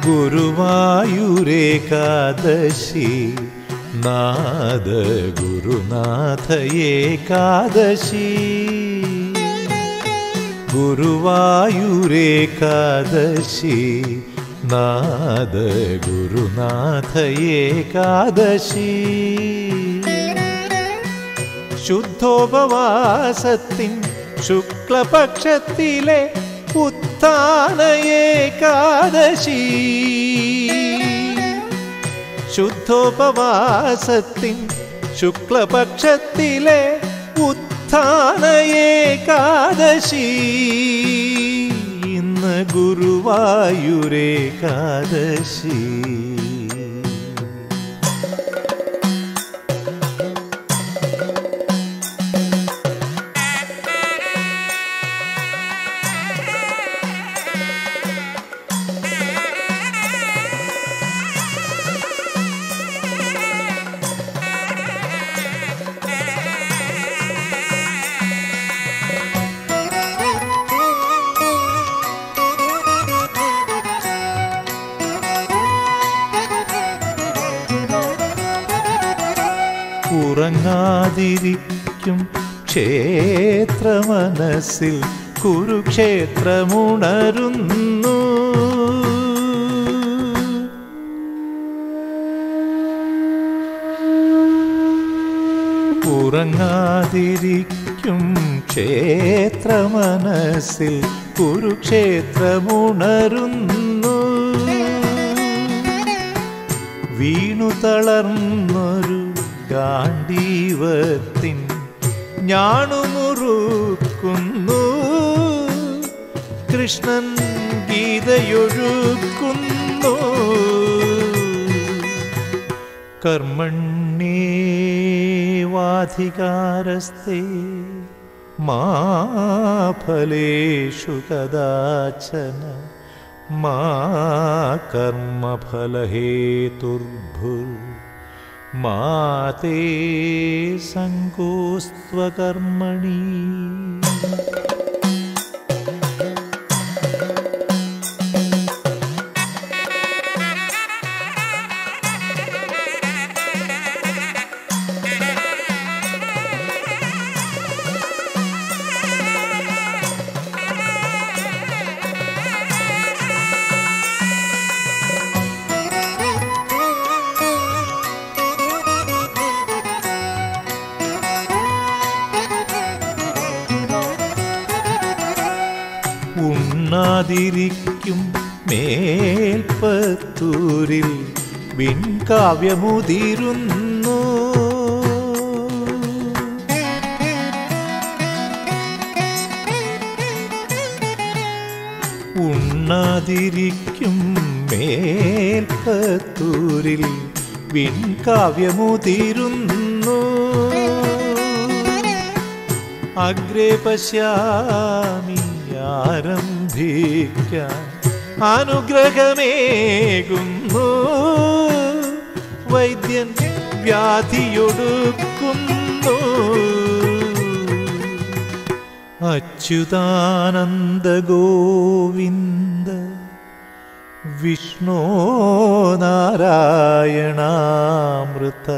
ഗുരുവായൂരേകാദശി നാദ ഗുരുനാഥ ഏകാദശി ഗുരുവായൂരേകാദശി നാദ ഗുരുനാഥ ഏകാദശി ശുദ്ധോപവാസത്തിൻ ശുക്ലപക്ഷത്തിലെ ഉത്ഥാന ഏകാദശി ശുദ്ധോപവാസത്തിൻ ശുക്ലപക്ഷത്തിലെ ഉത്ഥാന ഏകാദശി ഇന്ന് ഗുരുവായൂരേകാദശി ഉറങ്ങാതിരിക്കും ക്ഷേത്രമനസ്സിൽ കുരുക്ഷേത്രമുണരുന്നു ഉറങ്ങാതിരിക്കും ക്ഷേത്രമനസ്സിൽ കുരുക്ഷേത്രമുണരുന്നു വീണു തളർന്നൊരു ഗാന്ധീവത്തിൻ ഞാണുമുറുക്കുന്നു കൃഷ്ണൻ ഗീതയൊഴുക്കുന്നു കർമ്മണ്യേവാധികാരസ്തേ മാ ഫലേഷു കദാചന മാ കർമ്മഫലഹേതുർഭുർ മാ തേ സങ്കോസ്ത്വകർമ്മണി ഉണ്ണാതിരിക്കും മേൽപ്പത്തൂരിൽ വിൺകാവ്യമുതിരുന്നു ഉണ്ണാതിരിക്കും മേൽപ്പത്തൂരിൽ വിൺകാവ്യമുതിരുന്നു അഗ്രേ പശ്യാമി ആരംഭിക്കാൻ അനുഗ്രഹമേകുന്നു വൈദ്യൻ വ്യാധിയൊടുക്കുന്നു അച്യുതാനന്ദ ഗോവിന്ദ വിഷ്ണോ നാരായണാമൃത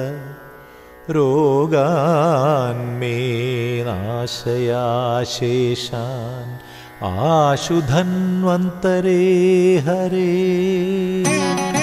രോഗാൻ മേ നാശയാശേഷാൻ ആശുധന്വന്തരേ ഹരേ